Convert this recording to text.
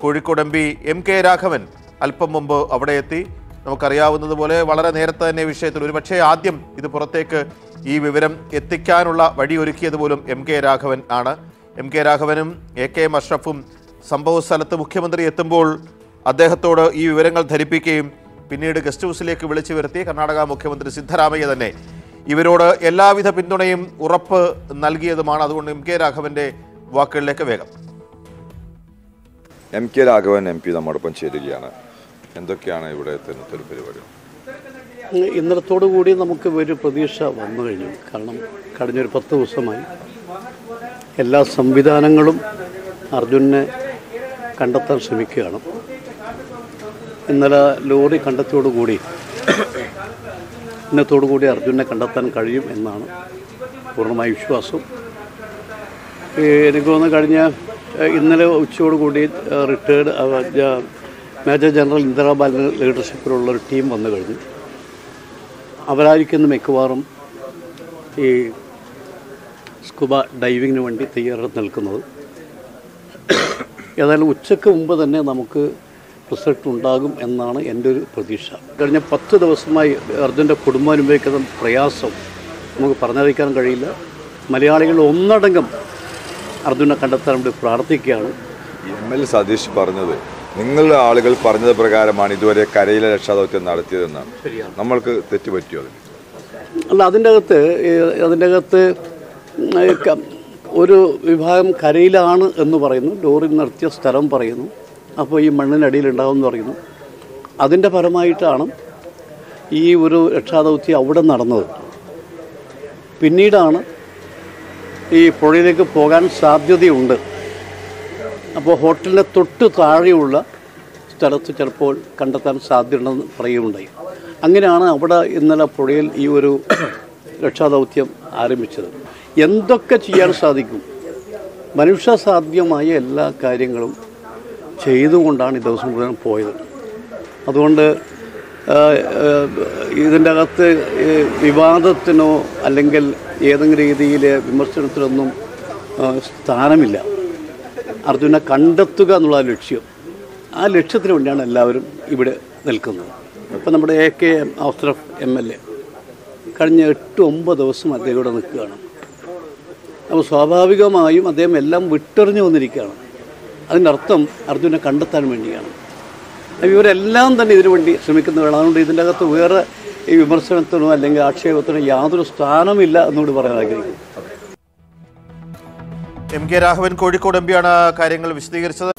Kozhikode M P M K Raghavan അല്പം മുമ്പ് അവിടെ എത്തി നമുക്കറിയാവുന്നതുപോലെ വളരെ നേരത്തെ തന്നെ വിഷയത്തിൽ ഒരുപക്ഷെ ആദ്യം ഇത് പുറത്തേക്ക് ഈ വിവരം എത്തിക്കാനുള്ള വഴിയൊരുക്കിയത് പോലും എം കെ രാഘവൻ ആണ് എം കെ രാഘവനും എ കെ എം അഷ്റഫും സംഭവ സ്ഥലത്ത് മുഖ്യമന്ത്രി എത്തുമ്പോൾ അദ്ദേഹത്തോട് ഈ വിവരങ്ങൾ ധരിപ്പിക്കുകയും പിന്നീട് ഗസ്റ്റ് ഹൗസിലേക്ക് വിളിച്ചു വരുത്തി കർണാടക മുഖ്യമന്ത്രി സിദ്ധരാമയ്യ തന്നെ ഇവരോട് എല്ലാവിധ പിന്തുണയും ഉറപ്പ് നൽകിയതുമാണ് അതുകൊണ്ട് എം കെ രാഘവന്റെ വാക്കുകളിലേക്ക് വേഗം M K Raghavan M P നമ്മോടൊപ്പം ചേരുകയാണ് എന്തൊക്കെയാണ് ഇവിടെ തെരഞ്ഞെടുപ്പ് പരിപാടി ഇന്നലത്തോടു കൂടി നമുക്ക് ഒരു പ്രതീക്ഷ വന്നു കഴിഞ്ഞു കാരണം കഴിഞ്ഞൊരു പത്ത് ദിവസമായി എല്ലാ സംവിധാനങ്ങളും അർജുനെ കണ്ടെത്താൻ ശ്രമിക്കുകയാണ് ഇന്നലെ ലോറി കണ്ടെത്തിയോടുകൂടി ഇന്നത്തോടു കൂടി അർജുനെ കണ്ടെത്താൻ കഴിയും എന്നാണ് പൂർണ്ണമായ വിശ്വാസം ഈ എനിക്ക് തോന്നുന്നു കഴിഞ്ഞ ഏഹ്, ഇന്നലെ ഉച്ചയോടുകൂടി റിട്ടയർഡ് മേജർ ജനറൽ ഇന്ദിരാബാലിൻ്റെ ലീഡർഷിപ്പിലുള്ള ഒരു ടീം വന്നു കഴിഞ്ഞു അവരായിരിക്കുന്നു മിക്കവാറും ഈ സ്കുബ ഡൈവിങ്ങിന് വേണ്ടി തയ്യാറെടുത്ത് നിൽക്കുന്നത് ഏതായാലും ഉച്ചയ്ക്ക് മുമ്പ് തന്നെ നമുക്ക് റിസൾട്ട് ഉണ്ടാകും എന്നാണ് എൻ്റെ ഒരു പ്രതീക്ഷ കഴിഞ്ഞ പത്ത് ദിവസമായി അർജുൻ്റെ കുടുംബം അനുഭവിക്കുന്ന പ്രയാസം നമുക്ക് പറഞ്ഞറിയിക്കാൻ കഴിയില്ല മലയാളികൾ ഒന്നടങ്കം അർജുനെ കണ്ടെത്താൻ വേണ്ടി പ്രാർത്ഥിക്കുകയാണ് എം എൽ സതീഷ് പറഞ്ഞത് നിങ്ങളുടെ ആളുകൾ പറഞ്ഞത് പ്രകാരമാണ് ഇതുവരെ കരയിലെ രക്ഷാദൗത്യം നടത്തിയതെന്നാണ് നമ്മൾക്ക് തെറ്റുപറ്റിയോ അതിന് അല്ല അതിൻ്റെ അകത്ത് ഈ അതിൻ്റെ അകത്ത് ഉം, ഈ ക- ഒരു വിഭാഗം കരയിലാണ് എന്ന് പറയുന്നു ലോറി നിർത്തിയ സ്ഥലം പറയുന്നു അപ്പോൾ ഈ മണ്ണിനടിയിൽ ഉണ്ടാവും എന്ന് പറയുന്നു അതിൻ്റെ ഫലമായിട്ടാണ് ഈ ഒരു രക്ഷാദൗത്യം അവിടെ നടന്നത് പിന്നീടാണ് ഈ പുഴയിലേക്ക് പോകാൻ സാധ്യതയുണ്ട് അപ്പോൾ ഹോട്ടലിൻ്റെ തൊട്ട് താഴെയുള്ള സ്ഥലത്ത് ചിലപ്പോൾ കണ്ടെത്താൻ സാധ്യതയുണ്ടെന്ന് പറയുകയുണ്ടായി അങ്ങനെയാണ് അവിടെ ഇന്നലെ പുഴയിൽ ഈ ഒരു രക്ഷാദൗത്യം ആരംഭിച്ചത് എന്തൊക്കെ ചെയ്യാൻ സാധിക്കും മനുഷ്യ സാധ്യമായ എല്ലാ കാര്യങ്ങളും ചെയ്തുകൊണ്ടാണ് ഈ ദിവസം മുഴുവൻ പോയത് അതുകൊണ്ട് ആ, ആ, ഇതിൻ്റെ അകത്ത് ഈ വിവാദത്തിനോ അല്ലെങ്കിൽ ഏതെങ്കിലും രീതിയിൽ വിമർശനത്തിനൊന്നും ആ, സ്ഥാനമില്ല അർജുനെ കണ്ടെത്തുക എന്നുള്ള ലക്ഷ്യം ആ ലക്ഷ്യത്തിന് വേണ്ടിയാണ് എല്ലാവരും ഇവിടെ നിൽക്കുന്നത് ഇപ്പം നമ്മുടെ A K M Ashraf M L A കഴിഞ്ഞ എട്ട് ഒമ്പത് ദിവസം അദ്ദേഹം ഇവിടെ നിൽക്കുകയാണ് അപ്പോൾ സ്വാഭാവികമായും അദ്ദേഹം എല്ലാം വിട്ടെറിഞ്ഞു വന്നിരിക്കുകയാണ് അതിൻ്റെ അർത്ഥം അർജുനെ കണ്ടെത്താൻ വേണ്ടിയാണ് അപ്പോൾ ഇവരെല്ലാം തന്നെ ഇതിനു വേണ്ടി ശ്രമിക്കുന്നവരാണ് അതുകൊണ്ട് ഇതിൻ്റെ അകത്ത് വേറെ ഈ വിമർശനത്തിനോ അല്ലെങ്കിൽ ആക്ഷേപത്തിനോ യാതൊരു സ്ഥാനമില്ല എന്നുകൂടി പറയാൻ ആഗ്രഹിക്കുന്നു M K Raghavan Kozhikode M പിയാണ് കാര്യങ്ങൾ വിശദീകരിച്ചത്